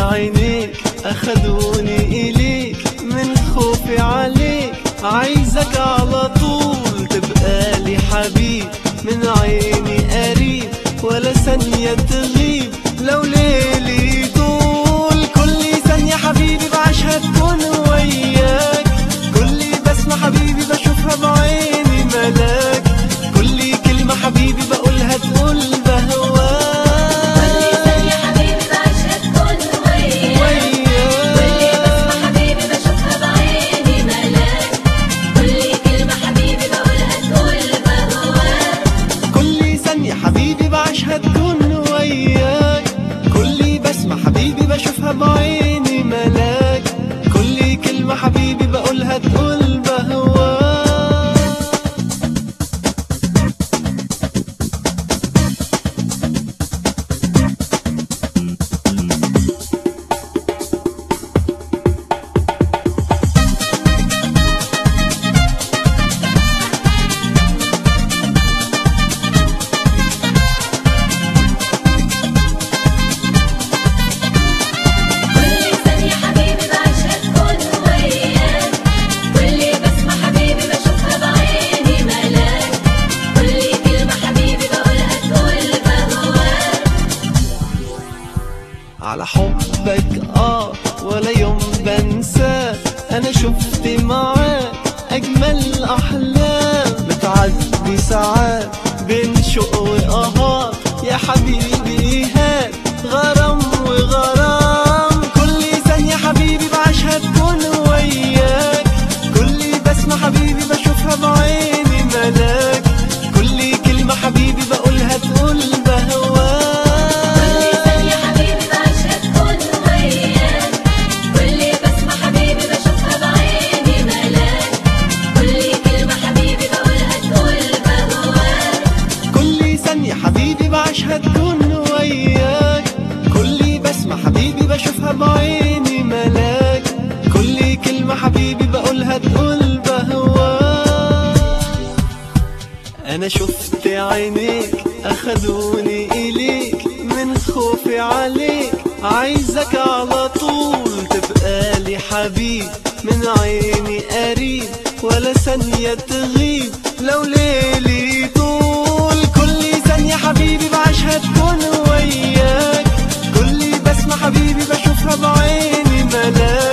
عينيك أخدوني إليك من خوفي عليك عايزك على طول تبقى لي حبيب من عيني قريب ولا ثانية تغيب لو ليلي طول كل ثانية حبيبي بعيشها تكون وياك كل بسمة حبيبي بشوفها بعيني ملاك كل كلمة حبيبي بقولها تقول بهواك كل ثانية حبيبي بعيشها تكون وياك كل بسمة حبيبي بشوفها بعيني ملاك كل كلمة حبيبي بقولها تقول بهواك كل ثانية حبيبي بعيشها تكون وياك كل بسمة حبيبي بشوفها بعيني ملاك كل كلمة حبيبي بقولها تقول بهواك كل ثانية حبيبي بعيشها تكون وياك كل بسمة حبيبي بشوفها بعيني ملاك كل كلمة حبيبي بقولها تقول بهواك على حبك اه ولا يوم بنساه انا شفت معاك اجمل احلام بتعدي ساعات بين شوق وقهار يا حبيبي هات غرام وغرام كل ثانية حبيبي بعيشها تكون وياك كل بسمة حبيبي بشوفها بعيني ملاك كل كلمة حبيبي بقولها تقول كل بهواك ثانية حبيبي بعيشها تكون وياك كل بسمة حبيبي بشوفها بعيني ملاك كل كلمة حبيبي بقولها تقول بهواك كل ثانية حبيبي بعيشها تكون وياك كل بسمة حبيبي بشوفها بعيني ملاك كل كلمة حبيبي بقولها تقول بهواك أنا شفت عينيك أخدوني إليك من خوفي عليك عايزك على طول تبقى لي حبيب من عيني قريب ولا ثانية تغيب لو ليلي طول كل ثانية حبيبي بعيشها تكون وياك كل بسمة حبيبي بشوفها بعيني ملاك